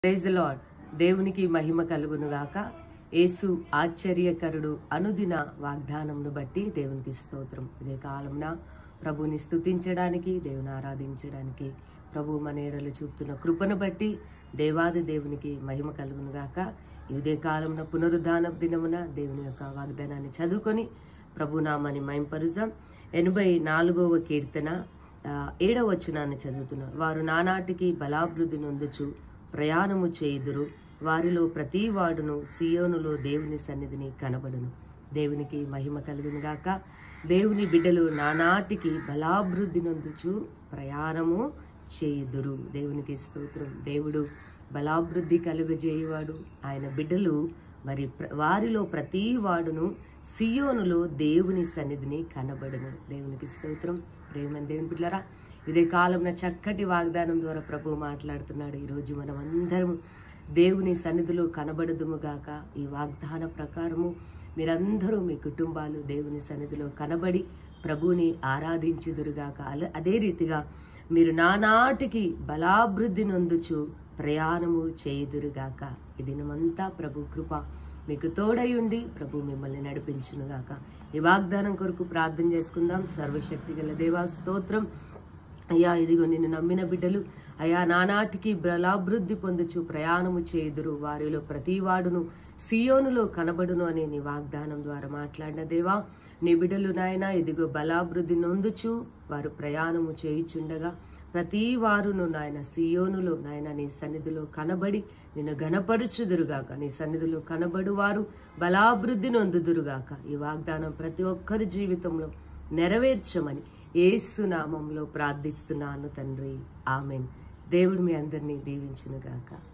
praise lord దేవునికి మహిమ కలుగునుగాక యేసు ఆశ్చర్యకరుడు అనుదిన వాగ్దానంను బట్టి దేవునికి స్తోత్రం ఇదే కాలంన ప్రభుని స్తుతించడానికి దేవుని ఆరాధించడానికి ప్రభు మన ఏడలు చూపుతున్న కృపను బట్టి దేవాది దేవునికి మహిమ కలుగునుగాక ఇదే కాలంలో పునరుద్ధాన దినమున దేవుని యొక్క వాగ్దానాన్ని చదువుకొని ప్రభు నామాన్ని మయంపరుజాం ఎనభై నాలుగవ కీర్తన ఆ, ఏడవ వచనాన్ని చదువుతున్నారు వారు నానాటికి బలాభివృద్ధి నొందుచు ప్రయాణము చేయుదురు వారిలో ప్రతి వాడును సియోనులో దేవుని సన్నిధిని కనబడును దేవునికి మహిమ కలుగును గాక దేవుని బిడ్డలు నానాటికి బలాభివృద్ధి నొందుచు ప్రయాణము చేయుదురు దేవునికి స్తోత్రం దేవుడు బలాభివృద్ధి కలుగజేయువాడు ఆయన బిడ్డలు మరి ప్ర- వారిలో ప్రతి వాడును సియోనులో దేవుని సన్నిధిని కనబడును దేవునికి స్తోత్రం ప్రేమ దేవుని బిడ్డలారా ఇదే కాలంలో చక్కటి వాగ్దానం ద్వారా ప్రభు మాట్లాడుతున్నాడు ఈరోజు మనం అందరం దేవుని సన్నిధిలో కనబడదుముగాక ఈ వాగ్దాన ప్రకారము మీరందరూ మీ కుటుంబాలు దేవుని సన్నిధిలో కనబడి ప్రభుని ఆరాధించుదురుగాక అల- అదే రీతిగా మీరు నానాటికి బలాభివృద్ధి నొందుచు ప్రయాణము చేయుదురుగాక ఈ దినమంతా ప్రభు కృప మీకు తోడయుండి ప్రభు మిమ్మల్ని నడిపించునుగాక ఈ వాగ్దానం కొరకు ప్రార్థన చేసుకుందాం సర్వశక్తి గల దేవా స్తోత్రం అయ్యా ఇదిగో నిన్ను నమ్మిన బిడ్డలు అయ్యా నానాటికి బలాభివృద్ధి పొందుచు ప్రయాణము చేయుదురు వారిలో ప్రతి వాడును సియోనులో కనబడును అనే నీ వాగ్దానం ద్వారా మాట్లాడిన దేవా నీ బిడ్డలు నాయన ఇదిగో బలాభివృద్ధి నొందుచు వారు ప్రయాణము చేయుచుండగా ప్రతి వారును నాయన సియోనులో నాయన నీ సన్నిధిలో కనబడి నిన్ను గణపరుచుదురుగాక నీ సన్నిధిలో కనబడు వారు బలాభివృద్ధి నొందుదురుగాక ఈ వాగ్దానం ప్రతి ఒక్కరి జీవితంలో నెరవేర్చమని ఏసు నామంలో ప్రార్థిస్తున్నాను తండ్రి ఆమెన్ దేవుడు మీ అందరినీ దీవించునుగాక